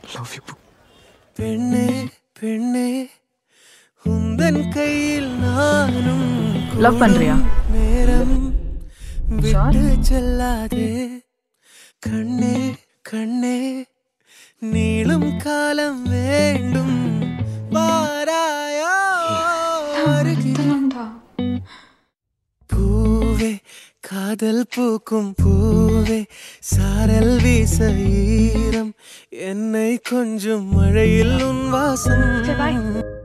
Love you பெண்ணே பெண்ணே உந்தன் கையில் நானும் Love பண்றியா? கூடும் நேரம் விட்டு செல்லாதே கண்ணே கண்ணே நீளும் காலம் வேண்டும் வாராயோ அருகில் பூவே காதல் பூக்கும் பூவே சாரல் வீச ஈரம் என்னை கொஞ்சம் மழையில் உன் வாசம்